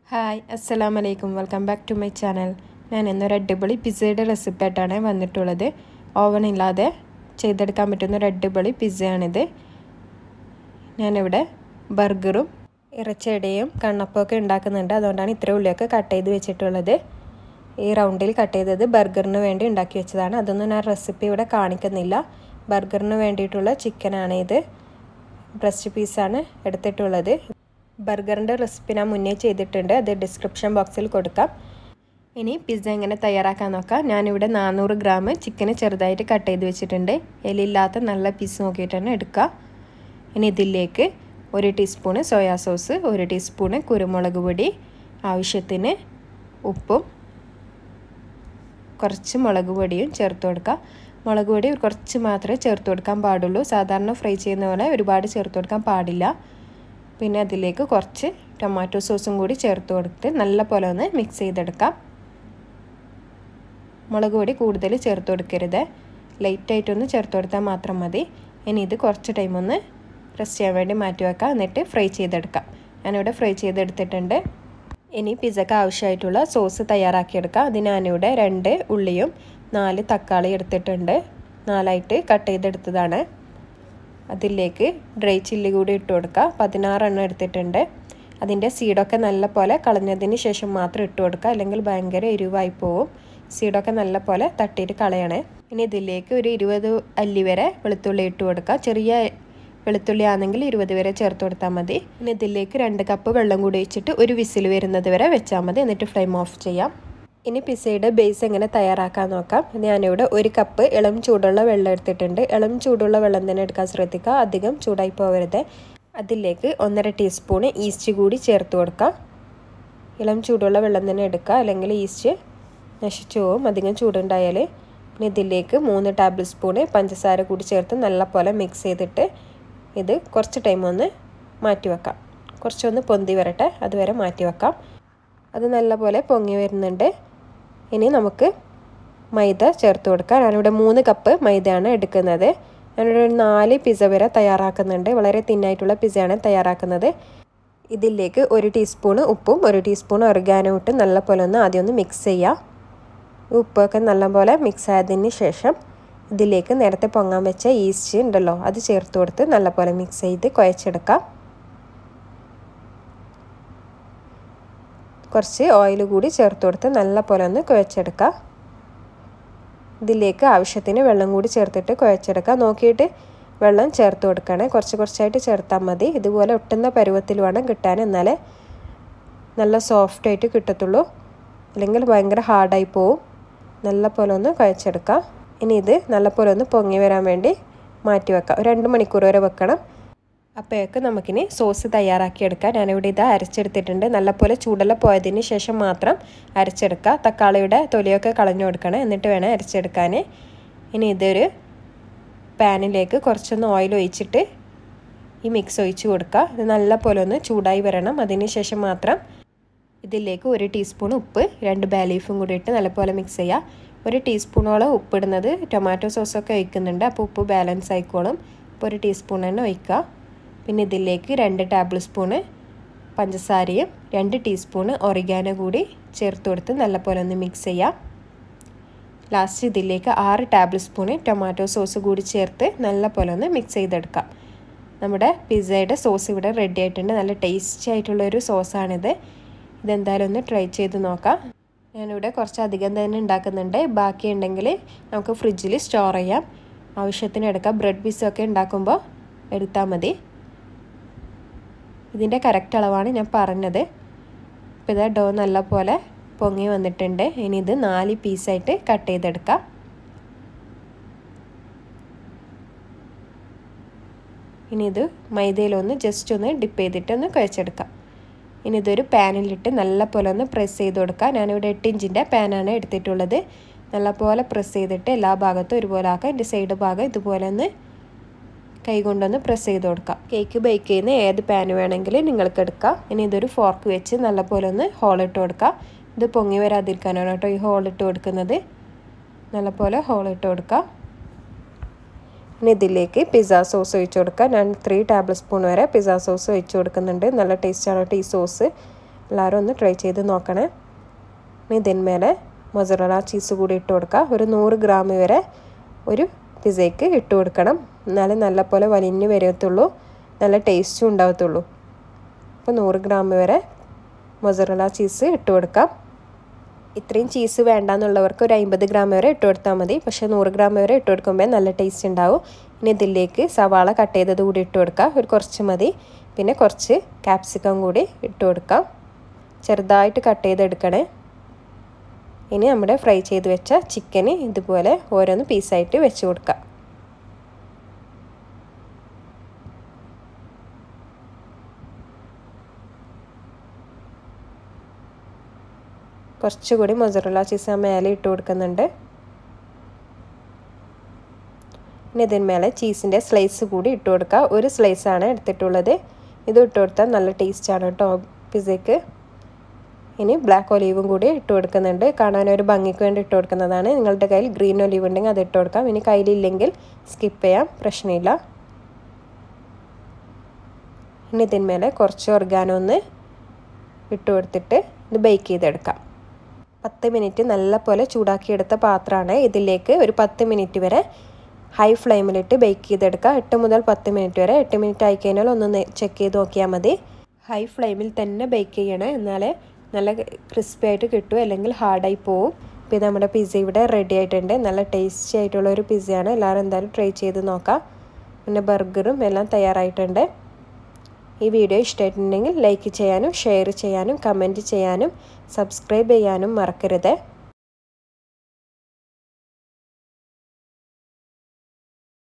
hi അസ്സലാം വലൈക്കും welcome back to my channel ഞാൻ ഇന്നൊരു അടിപൊളി പിസ്സയുടെ റെസിപ്പി ആയിട്ടാണ് വന്നിട്ടുള്ളത് ഓവൻ ഇല്ലാതെ ചെയ്തെടുക്കാൻ പറ്റുന്ന ഒരു അടിപൊളി പിസ്സയാണിത് ഞാനിവിടെ ബർഗറും ഇറച്ചയുടെയും കണ്ണപ്പമൊക്കെ ഉണ്ടാക്കുന്നുണ്ട് അതുകൊണ്ടാണ് ഇത്ര ഉള്ളിയൊക്കെ കട്ട് ചെയ്ത് വെച്ചിട്ടുള്ളത് ഈ റൗണ്ടിൽ കട്ട് ചെയ്തത് ബർഗറിന് വേണ്ടി ഉണ്ടാക്കി വെച്ചതാണ് അതൊന്നും ഞാൻ റെസിപ്പി ഇവിടെ കാണിക്കുന്നില്ല ബർഗറിന് വേണ്ടിയിട്ടുള്ള ചിക്കനാണ് ഇത് ബ്രസ്റ്റ് പീസാണ് എടുത്തിട്ടുള്ളത് ബർഗറിൻ്റെ റെസിപ്പി ഞാൻ മുന്നേ ചെയ്തിട്ടുണ്ട് അത് ഡിസ്ക്രിപ്ഷൻ ബോക്സിൽ കൊടുക്കാം ഇനി പിസ്സ എങ്ങനെ തയ്യാറാക്കാൻ നോക്കാം ഞാനിവിടെ നാനൂറ് ഗ്രാം ചിക്കന് ചെറുതായിട്ട് കട്ട് ചെയ്ത് വെച്ചിട്ടുണ്ട് എലില്ലാത്ത നല്ല പീസ് നോക്കിയിട്ട് തന്നെ എടുക്കുക ഇനി ഇതിലേക്ക് ഒരു ടീസ്പൂണ് സോയാ സോസ് ഒരു ടീസ്പൂണ് കുരുമുളക് പൊടി ആവശ്യത്തിന് ഉപ്പും കുറച്ച് മുളക് പൊടിയും ചേർത്ത് കൊടുക്കുക മുളക് പൊടി കുറച്ച് മാത്രമേ ചേർത്ത് കൊടുക്കാൻ പാടുള്ളൂ സാധാരണ ഫ്രൈ ചെയ്യുന്ന പോലെ ഒരുപാട് ചേർത്ത് കൊടുക്കാൻ പാടില്ല പിന്നെ അതിലേക്ക് കുറച്ച് ടൊമാറ്റോ സോസും കൂടി ചേർത്ത് കൊടുത്ത് നല്ല പോലെ ഒന്ന് മിക്സ് ചെയ്തെടുക്കാം മുളക് പൊടി കൂടുതൽ ചേർത്ത് കൊടുക്കരുത് ലൈറ്റായിട്ടൊന്ന് ചേർത്ത് കൊടുത്താൽ മാത്രം മതി ഇനി ഇത് കുറച്ച് ടൈം ഒന്ന് റെസ്റ്റ് ചെയ്യാൻ വേണ്ടി മാറ്റി വെക്കാം എന്നിട്ട് ഫ്രൈ ചെയ്തെടുക്കാം ഞാനിവിടെ ഫ്രൈ ചെയ്തെടുത്തിട്ടുണ്ട് ഇനി പിസ്സക്ക് ആവശ്യമായിട്ടുള്ള സോസ് തയ്യാറാക്കിയെടുക്കാം അതിന് ഞാനിവിടെ രണ്ട് ഉള്ളിയും നാല് തക്കാളി എടുത്തിട്ടുണ്ട് നാലായിട്ട് കട്ട് ചെയ്തെടുത്തതാണ് അതിലേക്ക് ഡ്രൈ ചില്ലി കൂടി ഇട്ട് കൊടുക്കുക പതിനാറെണ്ണം എടുത്തിട്ടുണ്ട് അതിൻ്റെ സീഡൊക്കെ നല്ല പോലെ കളഞ്ഞതിന് ശേഷം മാത്രം ഇട്ട് കൊടുക്കുക അല്ലെങ്കിൽ ഭയങ്കര എരിവായി പോവും സീഡൊക്കെ നല്ല പോലെ തട്ടിയിട്ട് കളയണേ ഇനി ഇതിലേക്ക് ഒരു ഇരുപത് അല്ലി വരെ വെളുത്തുള്ളി ഇട്ട് കൊടുക്കുക ചെറിയ വെളുത്തുള്ളി ആണെങ്കിൽ ഇരുപത് വരെ ചേർത്ത് കൊടുത്താൽ മതി ഇനി ഇതിലേക്ക് രണ്ട് കപ്പ് വെള്ളം കൂടി ഒഴിച്ചിട്ട് ഒരു വിസിൽ വരുന്നത് വരെ വെച്ചാൽ മതി എന്നിട്ട് ഫ്ലെയിം ഓഫ് ചെയ്യാം ഇനി പിസയുടെ ബേസ് എങ്ങനെ തയ്യാറാക്കാൻ നോക്കാം ഞാനിവിടെ ഒരു കപ്പ് ഇളം ചൂടുള്ള വെള്ളം എടുത്തിട്ടുണ്ട് ഇളം ചൂടുള്ള വെള്ളം തന്നെ എടുക്കാൻ ശ്രദ്ധിക്കുക അധികം ചൂടായി പോകരുത് അതിലേക്ക് ഒന്നര ടീസ്പൂണ് ഈസ്റ്റ് കൂടി ചേർത്ത് കൊടുക്കാം ഇളം ചൂടുള്ള വെള്ളം തന്നെ എടുക്കുക അല്ലെങ്കിൽ ഈസ്റ്റ് നശിച്ചു പോകും അധികം ചൂടുണ്ടായാൽ പിന്നെ ഇതിലേക്ക് മൂന്ന് ടേബിൾ സ്പൂണ് പഞ്ചസാര കൂടി ചേർത്ത് നല്ലപോലെ മിക്സ് ചെയ്തിട്ട് ഇത് കുറച്ച് ടൈം ഒന്ന് മാറ്റി വെക്കാം കുറച്ചൊന്ന് പൊന്തി വരട്ടെ അതുവരെ മാറ്റി വെക്കാം അത് നല്ലപോലെ പൊങ്ങി വരുന്നുണ്ട് ഇനി നമുക്ക് മൈദ ചേർത്ത് കൊടുക്കാം ഞാനിവിടെ മൂന്ന് കപ്പ് മൈദയാണ് എടുക്കുന്നത് ഞാനിവിടെ ഒരു നാല് പിസ്സ വരെ തയ്യാറാക്കുന്നുണ്ട് വളരെ തിന്നായിട്ടുള്ള പിസ്സയാണ് തയ്യാറാക്കുന്നത് ഇതിലേക്ക് ഒരു ടീസ്പൂണ് ഉപ്പും ഒരു ടീസ്പൂൺ ഒറിഗാനോ ഇട്ട് നല്ലപോലെ ഒന്ന് ആദ്യം ഒന്ന് മിക്സ് ചെയ്യുക ഉപ്പൊക്കെ നല്ലപോലെ മിക്സ് ആയതിന് ശേഷം ഇതിലേക്ക് നേരത്തെ പൊങ്ങാൻ വെച്ച ഈസ്റ്റ് ഉണ്ടല്ലോ അത് ചേർത്ത് കൊടുത്ത് നല്ലപോലെ മിക്സ് ചെയ്ത് കുഴച്ചെടുക്കാം കുറച്ച് ഓയിൽ കൂടി ചേർത്ത് കൊടുത്ത് നല്ല പോലെ ഒന്ന് കുഴച്ചെടുക്കുക ഇതിലേക്ക് ആവശ്യത്തിന് വെള്ളം കൂടി ചേർത്തിട്ട് കുഴച്ചെടുക്കുക നോക്കിയിട്ട് വെള്ളം ചേർത്ത് കൊടുക്കണേ കുറച്ച് കുറച്ചായിട്ട് ചേർത്താൽ മതി ഇതുപോലെ ഒട്ടുന്ന പരുവത്തിൽ വേണം കിട്ടാൻ എന്നാലേ നല്ല സോഫ്റ്റായിട്ട് കിട്ടത്തുള്ളൂ അല്ലെങ്കിൽ ഭയങ്കര ഹാർഡായി പോവും നല്ല പോലെ ഒന്ന് കുഴച്ചെടുക്കുക ഇനി ഇത് നല്ല പോലെ ഒന്ന് പൊങ്ങി വരാൻ വേണ്ടി മാറ്റി വെക്കാം ഒരു രണ്ട് മണിക്കൂർ വരെ വെക്കണം അപ്പോഴേക്ക് നമുക്കിനി സോസ് തയ്യാറാക്കിയെടുക്കാം ഞാനിവിടെ ഇത് അരച്ചെടുത്തിട്ടുണ്ട് നല്ലപോലെ ചൂടെല്ലാം പോയതിന് ശേഷം മാത്രം അരച്ചെടുക്കുക തക്കാളിയുടെ തൊലിയൊക്കെ കളഞ്ഞു കൊടുക്കണം എന്നിട്ട് വേണം അരച്ചെടുക്കാൻ ഇനി ഇതൊരു പാനിലേക്ക് കുറച്ചൊന്ന് ഓയിൽ ഒഴിച്ചിട്ട് ഈ മിക്സ് ഒഴിച്ച് കൊടുക്കുക ഇത് നല്ല പോലെ ഒന്ന് ചൂടായി വരണം അതിന് ശേഷം മാത്രം ഇതിലേക്ക് ഒരു ടീസ്പൂൺ ഉപ്പ് രണ്ട് ബാലീഫും കൂടി ഇട്ട് നല്ലപോലെ മിക്സ് ചെയ്യുക ഒരു ടീസ്പൂണോളം ഉപ്പിടുന്നത് ടൊമാറ്റോ സോസൊക്കെ ഒഴിക്കുന്നുണ്ട് അപ്പോൾ ഉപ്പ് ബാലൻസ് ആയിക്കോളും അപ്പോൾ ഒരു ടീസ്പൂൺ തന്നെ ഒഴിക്കുക പിന്നെ ഇതിലേക്ക് രണ്ട് ടേബിൾ സ്പൂണ് പഞ്ചസാരയും രണ്ട് ടീസ്പൂണ് ഒറിഗാനോ കൂടി ചേർത്ത് കൊടുത്ത് നല്ലപോലെ ഒന്ന് മിക്സ് ചെയ്യാം ലാസ്റ്റ് ഇതിലേക്ക് ആറ് ടേബിൾ സ്പൂണ് ടൊമാറ്റോ സോസ് കൂടി ചേർത്ത് നല്ലപോലെ ഒന്ന് മിക്സ് ചെയ്തെടുക്കാം നമ്മുടെ പിസ്സയുടെ സോസ് ഇവിടെ റെഡി ആയിട്ടുണ്ട് നല്ല ടേസ്റ്റി ആയിട്ടുള്ളൊരു സോസാണിത് ഇതെന്തായാലും ഒന്ന് ട്രൈ ചെയ്ത് നോക്കാം ഞാനിവിടെ കുറച്ച് അധികം തന്നെ ഉണ്ടാക്കുന്നുണ്ട് ബാക്കി ഉണ്ടെങ്കിൽ നമുക്ക് ഫ്രിഡ്ജിൽ സ്റ്റോർ ചെയ്യാം ആവശ്യത്തിന് എടുക്കാം ബ്രെഡ് പീസൊക്കെ ഉണ്ടാക്കുമ്പോൾ എടുത്താൽ മതി ഇതിൻ്റെ കറക്റ്റ് അളവാണ് ഞാൻ പറഞ്ഞത് ഇപ്പോൾ ഇതാ ഡോ നല്ല പോലെ പൊങ്ങി വന്നിട്ടുണ്ട് ഇനി ഇത് നാല് പീസായിട്ട് കട്ട് ചെയ്തെടുക്കാം ഇനി ഇത് മൈദയിലൊന്ന് ജസ്റ്റ് ഒന്ന് ഡിപ്പ് ചെയ്തിട്ട് ഒന്ന് കുഴച്ചെടുക്കാം ഇനി ഇതൊരു പാനിലിട്ട് നല്ല പോലെ ഒന്ന് പ്രസ് ചെയ്ത് കൊടുക്കാം ഞാനിവിടെ എട്ട് ഇഞ്ചിൻ്റെ പാനാണ് എടുത്തിട്ടുള്ളത് നല്ല പോലെ പ്രസ് ചെയ്തിട്ട് എല്ലാ ഭാഗത്തും ഒരുപോലെ ആക്കാം എൻ്റെ സൈഡ് ഭാഗം ഇതുപോലെ ഒന്ന് കൈ കൊണ്ടൊന്ന് പ്രസ് ചെയ്ത് കൊടുക്കാം കേക്ക് ബേക്ക് ചെയ്യുന്ന ഏത് പാൻ വേണമെങ്കിലും നിങ്ങൾക്ക് എടുക്കാം ഇനി ഇതൊരു ഫോർക്ക് വെച്ച് നല്ലപോലെ ഒന്ന് ഹോളിട്ട് കൊടുക്കാം ഇത് പൊങ്ങി വരാതിരിക്കാനാണ് കേട്ടോ ഈ ഹോളിട്ട് കൊടുക്കുന്നത് നല്ലപോലെ ഹോളിട്ട് കൊടുക്കാം ഇനി ഇതിലേക്ക് പിസ്സ സോസ് ഒഴിച്ച് കൊടുക്കുക ഞാൻ ത്രീ ടേബിൾ സ്പൂൺ വരെ പിസ്സ സോസ് ഒഴിച്ച് കൊടുക്കുന്നുണ്ട് നല്ല ടേസ്റ്റാണ് കേട്ടോ ഈ സോസ് എല്ലാവരും ഒന്ന് ട്രൈ ചെയ്ത് നോക്കണേ ഇനി ഇതിന്മേലെ മൊസറല ചീസ് കൂടി ഇട്ട് കൊടുക്കുക ഒരു നൂറ് ഗ്രാം വരെ ഒരു പിസയ്ക്ക് ഇട്ട് കൊടുക്കണം എന്നാലേ നല്ലപോലെ വലിഞ്ഞ് വരത്തുള്ളൂ നല്ല ടേസ്റ്റും ഉണ്ടാകത്തുള്ളൂ അപ്പോൾ നൂറ് ഗ്രാം വരെ മൊസറല ചീസ് ഇട്ട് കൊടുക്കാം ഇത്രയും ചീസ് വേണ്ടാന്നുള്ളവർക്ക് ഒരു അമ്പത് ഗ്രാം വരെ ഇട്ട് കൊടുത്താൽ മതി പക്ഷേ നൂറ് ഗ്രാം വരെ ഇട്ട് കൊടുക്കുമ്പോൾ നല്ല ടേസ്റ്റ് ഉണ്ടാവും ഇനി ഇതിലേക്ക് സവാള കട്ട് ചെയ്തത് കൂടി ഇട്ട് കൊടുക്കുക ഒരു കുറച്ച് മതി പിന്നെ കുറച്ച് ക്യാപ്സിക്കം കൂടി ഇട്ട് കൊടുക്കാം ചെറുതായിട്ട് കട്ട് ചെയ്തെടുക്കണേ ഇനി നമ്മുടെ ഫ്രൈ ചെയ്ത് വെച്ച ചിക്കന് ഇതുപോലെ ഓരോന്ന് പീസായിട്ട് വെച്ച് കൊടുക്കാം കുറച്ചുകൂടി മൊസറല്ല ചീസ് മേലെ ഇട്ട് കൊടുക്കുന്നുണ്ട് ഇനി ഇതിന്മേലെ ചീസിൻ്റെ സ്ലൈസ് കൂടി ഇട്ട് കൊടുക്കുക ഒരു സ്ലൈസാണ് എടുത്തിട്ടുള്ളത് ഇത് ഇട്ട് കൊടുത്താൽ നല്ല ടേസ്റ്റാണ് കേട്ടോ പിസയ്ക്ക് ഇനി ബ്ലാക്ക് ഒലീവും കൂടി ഇട്ട് കൊടുക്കുന്നുണ്ട് കാണാൻ ഒരു ഭംഗിക്ക് വേണ്ടി ഇട്ട് കൊടുക്കുന്നതാണ് നിങ്ങളുടെ കയ്യിൽ ഗ്രീൻ ഒലീവ് ഉണ്ടെങ്കിൽ അത് ഇട്ട് കൊടുക്കാം ഇനി കയ്യിലില്ലെങ്കിൽ സ്കിപ്പ് ചെയ്യാം പ്രശ്നമില്ല ഇനി ഇതിന്മേലെ കുറച്ച് ഓർഗാനോ ഒന്ന് ഇട്ട് കൊടുത്തിട്ട് ഇത് ബേക്ക് ചെയ്തെടുക്കാം പത്ത് മിനിറ്റ് നല്ല പോലെ ചൂടാക്കിയെടുത്ത പാത്രമാണ് ഇതിലേക്ക് ഒരു പത്ത് മിനിറ്റ് വരെ ഹൈ ഫ്ലെയിമിലിട്ട് ബേക്ക് ചെയ്തെടുക്കുക എട്ട് മുതൽ പത്ത് മിനിറ്റ് വരെ എട്ട് മിനിറ്റ് ആയി കഴിഞ്ഞാൽ ഒന്ന് ചെക്ക് ചെയ്ത് നോക്കിയാൽ മതി ഹൈ ഫ്ലെയിമിൽ തന്നെ ബേക്ക് ചെയ്യണം എന്നാലേ നല്ല ക്രിസ്പി ആയിട്ട് കിട്ടും അല്ലെങ്കിൽ ഹാർഡായി പോവും ഇപ്പോൾ നമ്മുടെ പിസ്സ ഇവിടെ റെഡി ആയിട്ടുണ്ട് നല്ല ടേസ്റ്റി ആയിട്ടുള്ള ഒരു പിസ്സയാണ് എല്ലാവരും എന്തായാലും ട്രൈ ചെയ്ത് നോക്കാം പിന്നെ ബർഗറും എല്ലാം തയ്യാറായിട്ടുണ്ട് ഈ വീഡിയോ ഇഷ്ടമായിട്ടുണ്ടെങ്കിൽ ലൈക്ക് ചെയ്യാനും ഷെയർ ചെയ്യാനും കമൻറ്റ് ചെയ്യാനും സബ്സ്ക്രൈബ് ചെയ്യാനും മറക്കരുത്